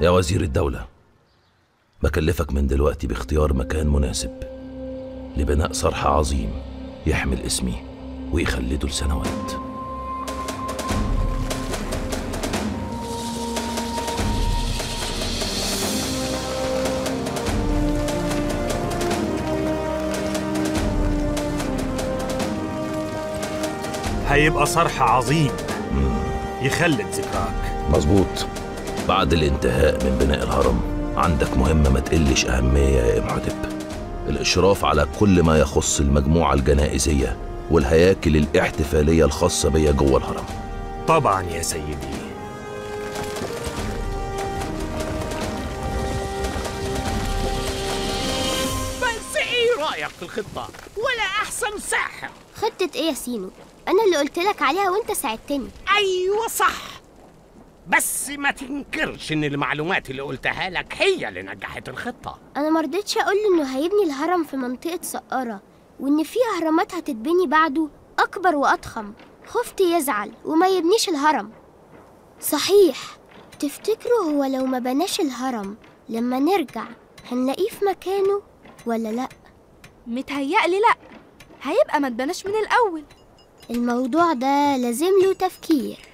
يا وزير الدولة بكلفك من دلوقتي باختيار مكان مناسب لبناء صرح عظيم يحمل اسمي ويخلده لسنوات هيبقى صرح عظيم يخلد ذكراك مظبوط بعد الانتهاء من بناء الهرم عندك مهمة ما تقلش أهمية يا إمحتب الإشراف على كل ما يخص المجموعة الجنائزية والهياكل الاحتفالية الخاصة بيا جوه الهرم طبعا يا سيدي بس ايه رايك في الخطه ولا احسن ساحر خطة ايه يا سينو انا اللي قلت لك عليها وانت ساعدتني ايوه صح بس ما تنكرش ان المعلومات اللي قلتها لك هي اللي نجحت الخطه انا مرضتش اقول له انه هيبني الهرم في منطقة سقارة وان في اهرامات هتتبني بعده اكبر واضخم خفت يزعل وما يبنيش الهرم صحيح تفتكروا هو لو ما بناش الهرم لما نرجع هنلاقيه في مكانه ولا لا متهيألي لأ هيبقى ما اتبناش من الأول الموضوع ده لازم له تفكير